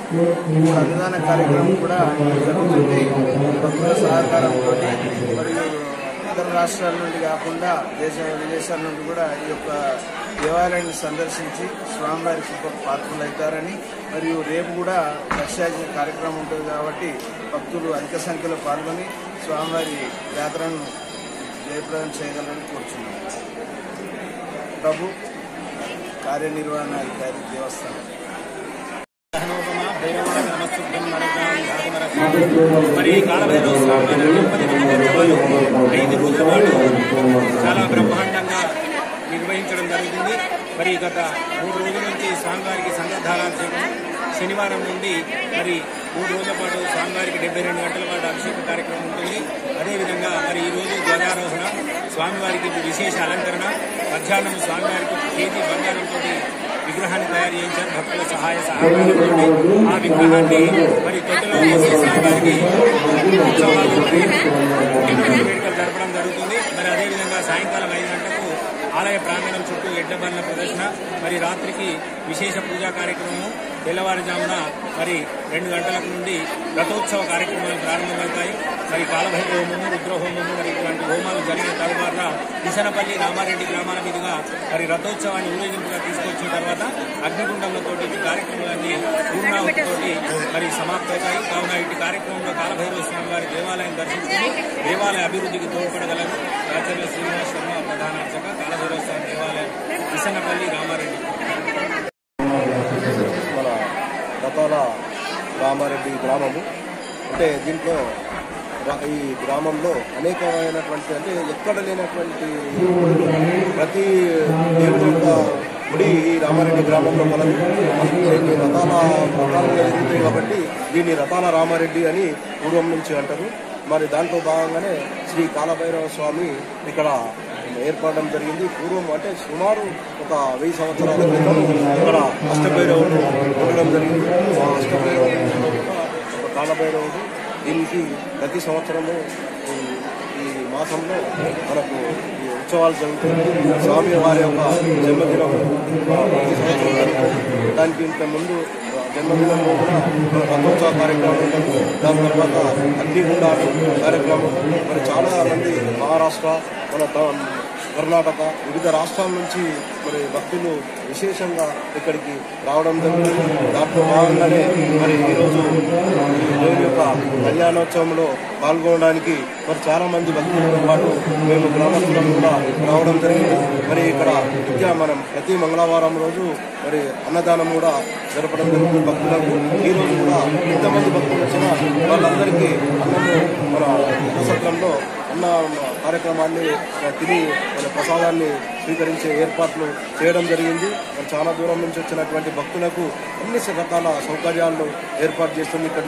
అన్నదాన కార్యక్రమం కూడా జరుగుతుంది భక్తుల సహకారంతో మరియు ఇతర రాష్ట్రాల నుండి కాకుండా దేశ విదేశాల నుండి కూడా ఈ యొక్క దేవాలయాన్ని సందర్శించి స్వామివారి కృప పాత్రలవుతారని మరియు రేపు కూడా లక్ష్యాజన కార్యక్రమం ఉంటుంది కాబట్టి భక్తులు అధిక సంఖ్యలో పాల్గొని స్వామివారి యాత్రను జయప్రదం చేయగలని కోరుచున్నాను ప్రభు కార్యనిర్వహణాధికారి దేవస్థానం మరి కాలభైరవ స్వామి వారి తిరుపతి విజయోత్సవాలు ఐదు రోజుల పాటు చాలా బ్రహ్మాండంగా నిర్వహించడం జరుగుతుంది మరి గత మూడు రోజుల నుంచి స్వామివారికి సంఘధారాలు చేయడం శనివారం నుండి మరి మూడు రోజుల పాటు స్వామివారికి డెబ్బై రెండు గంటల పాటు అభిషేక కార్యక్రమం ఉంటుంది అదేవిధంగా మరి ఈ రోజు ధ్వజారోహణ స్వామివారికి విశేష అలంకరణ మధ్యాహ్నం స్వామివారికి ఒక కేజీ బంగారంతో విగ్రహాన్ని తయారు చేయించారు భక్తుల సహాయ సహకారంతో ఆ విగ్రహాన్ని మరి తొట్టెలో వేసి స్వామివారికి ఉత్సవాలు మరి పుట్టినరోజు వేడుకలు జరపడం జరుగుతుంది మరి అదేవిధంగా సాయంకాలం ఐదు గంటలకు ఆలయ ప్రాంగణం చుట్టూ ఎడ్ల బండ్ల ప్రదర్శన మరి రాత్రికి విశేష పూజా కార్యక్రమం తెల్లవారుజామున మరి రెండు గంటలకు నుండి రథోత్సవ కార్యక్రమాలు ప్రారంభమవుతాయి మరి కాలభైరవ హోమము రుద్రహోమము మరి ఇటువంటి హోమాలు జరిగిన తరువాత కిసనపల్లి రామారెడ్డి గ్రామాల మీదుగా మరి రథోత్సవాన్ని ఊరేగింపుగా తీసుకొచ్చిన తర్వాత అగ్నిగుండంలతోటి ఈ కార్యక్రమాలన్నీ పూర్ణాహుతితోటి మరి సమాప్తమవుతాయి కావున ఇటు కార్యక్రమంలో కాలభైరవ స్వామి వారి దేవాలయం దర్శించుకుని దేవాలయ అభివృద్ధికి తోడ్పడగలరు ఆచార్య శ్రీనివాస్ శర్మ ప్రధాన అర్చక కాలభైరవ స్వామి దేవాలయం కిసనపల్లి రామారెడ్డి మన గతాల రామారెడ్డి గ్రామము అంటే దీంట్లో రా- ఈ గ్రామంలో అనేకమైనటువంటి అంటే ఎక్కడ లేనటువంటి ప్రతి దేవుడు యొక్క గుడి ఈ రామారెడ్డి గ్రామంలో కలదు దీన్ని రథాల రథాలుగా జరుగుతాయి కాబట్టి దీన్ని రథాల రామారెడ్డి అని పూర్వం నుంచి అంటారు మరి దాంట్లో భాగంగానే శ్రీ కాలభైరవ స్వామి ఇక్కడ ఏర్పడడం జరిగింది పూర్వం అంటే సుమారు ఒక వెయ్యి సంవత్సరాల క్రితం ఇక్కడ అష్టభైరవుడు ఉండడం జరిగింది ఆ అష్టభైరవుడు ఒక కాలభైరవుడు దీనికి ప్రతి సంవత్సరము ఈ- ఈ మాసంలో మనకు ఈ ఉత్సవాలు జరుగుతాయి స్వామి వారి యొక్క జన్మదినం ఆ, ప్రతి సంవత్సరం జరుగుతుంది. దానికి ఇంత ముందు ఆ, జన్మదినంలో కూడా రథోత్సవ కార్యక్రమం ఉంటుంది దాని తర్వాత అగ్నిగుండాలు కార్యక్రమం మరి చాలా మంది మహారాష్ట్ర మన త- కర్ణాటక వివిధ రాష్ట్రాల నుంచి మరి భక్తులు విశేషంగా ఇక్కడికి రావడం జరుగుతుంది దాంట్లో భాగంగానే మరి ఈరోజు ఈ దేవుని యొక్క కళ్యాణోత్సవంలో పాల్గొనడానికి మరి చాలా మంది భక్తులతో పాటు మేము గ్రామస్తులం కూడా రావడం జరిగింది మరి ఇక్కడ నిత్య మనం ప్రతి మంగళవారం రోజు మరి అన్నదానం కూడా జరపడం జరుగుతుంది భక్తులకు ఈ రోజు కూడా ఎంతమంది భక్తులు వచ్చినా వాళ్ళందరికీ అన్నము మన సత్రంలో అన్న కార్యక్రమాన్ని తిని మన ప్రసాదాన్ని స్వీకరించే ఏర్పాట్లు చేయడం జరిగింది మరి చాలా దూరం నుంచి వచ్చినటువంటి భక్తులకు అన్ని రకాల సౌకర్యాలను ఏర్పాటు చేస్తుంది ఇక్కడ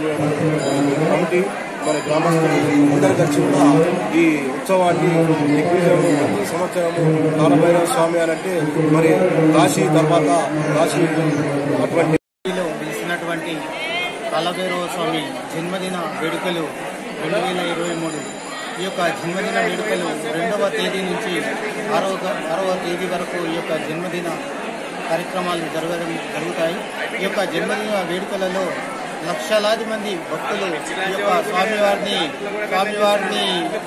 కమిటీ మరి గ్రామస్తులు అందరు కలిసి కూడా ఈ ఉత్సవాన్ని దిగ్విజయం ప్రతి సంవత్సరము కాలభైరవ స్వామి అని అంటే మరి కాశీ తర్వాత కాశీ అటువంటి లో వెలిసినటువంటి కాలభైరవ స్వామి జన్మదిన వేడుకలు రెండు వేల ఇరవై మూడు ఈ యొక్క జన్మదిన వేడుకలు రెండవ తేదీ నుంచి ఆరవ ఆరవ తేదీ వరకు ఈ యొక్క జన్మదిన కార్యక్రమాలు జరగడం జరుగుతాయి ఈ యొక్క జన్మదిన వేడుకలలో లక్షలాది మంది భక్తులు ఈ యొక్క స్వామివారిని స్వామివారిని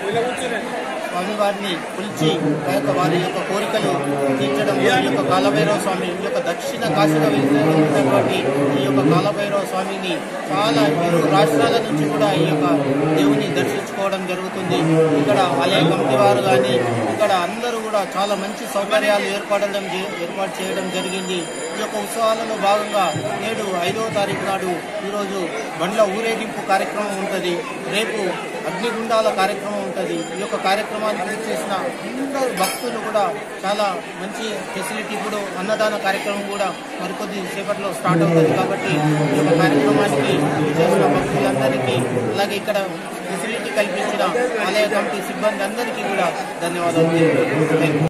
స్వామివారిని పిలిచి ఆ యొక్క వారి యొక్క కోరికలు తీర్చడం ఈ యొక్క కాలభైరవ స్వామి ఈ యొక్క దక్షిణ కాశీగా వెళ్తున్నటువంటి ఈ యొక్క కాలభైరవ స్వామిని చాలా ఇరు రాష్ట్రాల నుంచి కూడా ఈ యొక్క దేవుని దర్శించుకోవడం జరుగుతుంది ఇక్కడ ఆలయ కమిటీ వారు కానీ ఇక్కడ అందరూ కూడా చాలా మంచి సౌకర్యాలు ఏర్పడడం చే- ఏర్పాటు చేయడం జరిగింది ఈ యొక్క ఉత్సవాలలో భాగంగా నేడు ఐదవ తారీఖు నాడు ఈరోజు బండ్ల ఊరేగింపు కార్యక్రమం ఉంటుంది రేపు అగ్నిగుండాల కార్యక్రమం ఉంటుంది ఈ యొక్క కార్యక్రమానికి చేసిన అందరు భక్తులు కూడా చాలా మంచి ఫెసిలిటీ ఇప్పుడు అన్నదాన కార్యక్రమం కూడా మరికొద్ది సేపట్లో స్టార్ట్ అవుతుంది కాబట్టి ఈ యొక్క కార్యక్రమానికి చేసిన భక్తులందరికీ అలాగే ఇక్కడ ఫెసిలిటీ కల్పించిన ఆలయ కమిటీ సిబ్బంది అందరికీ కూడా ధన్యవాదాలు తెలియజేస్తున్నాను.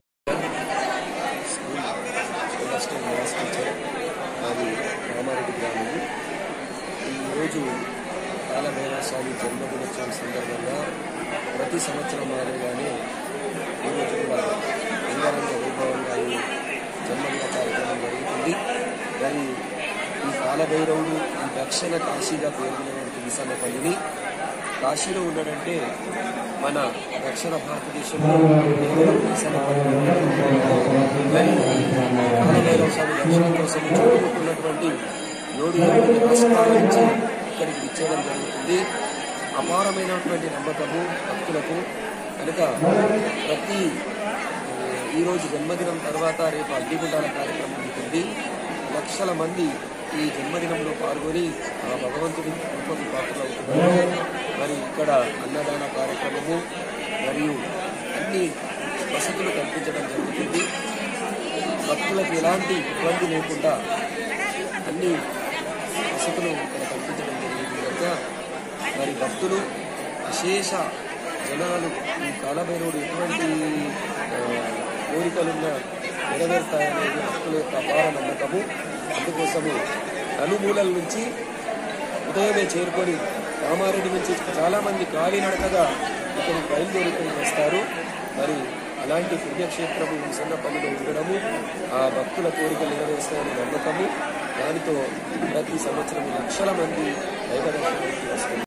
రాష్ట్ర నివాస్ టీచర్ అది రామారెడ్డి గ్రామం ఈరోజు కాలభైరవ స్వామి జన్మదినోత్సవం సందర్భంగా ప్రతి సంవత్సరం మాదిరిగానే ఈరోజు కూడా అంగరంగ వైభవంగా ఈ జన్మదిన కార్యక్రమం జరుగుతుంది మరి ఈ కాలభైరవుడు ఈ దక్షిణ కాశీగా పేరున్నటువంటి ఈశాన్యపల్లిని కాశీలో ఉన్నాడంటే మన దక్షిణ భారతదేశంలో కేవలం ఈశాన్యపల్లి మరి కాలభైరవ స్వామి దర్శనం కోసం చుట్టుముట్టున్నటువంటి ఏడు ఎనిమిది రాష్ట్రాల నుంచి ఇక్కడికి విచ్చేయడం జరుగుతుంది అపారమైనటువంటి నమ్మకము భక్తులకు కనుక ప్రతి ఈ రోజు జన్మదినం తర్వాత రేపు అగ్నిగుండాల కార్యక్రమం ఉంటుంది లక్షల మంది ఈ జన్మదినంలో పాల్గొని ఆ భగవంతుడి కృపకు పాత్రలవుతున్నారు మరి ఇక్కడ అన్నదాన కార్యక్రమము మరియు అన్ని వసతులు కల్పించడం జరుగుతుంది భక్తులకు ఎలాంటి ఇబ్బంది లేకుండా అన్ని వసతులు ఇక్కడ కల్పించడం జరిగింది కనుక మరి భక్తులు విశేష జనాలు ఈ కాలభైరవుడు ఎటువంటి ఆ, కోరికలున్న నెరవేరుతాయనేది భక్తుల యొక్క అపార నమ్మకము అందుకోసము నలుమూలల నుంచి ఉదయమే చేరుకొని కామారెడ్డి నుంచి చాలా మంది కాలినడకగా ఇక్కడికి బయలుదేరుకుని వస్తారు మరి అలాంటి పుణ్యక్షేత్రము విసన్నపల్లిలో ఉండడము ఆ భక్తుల కోరికలు నెరవేరుస్తాయనే నమ్మకము దానితో ప్రతి సంవత్సరం లక్షల మంది దైవ దర్శనానికి వస్తారు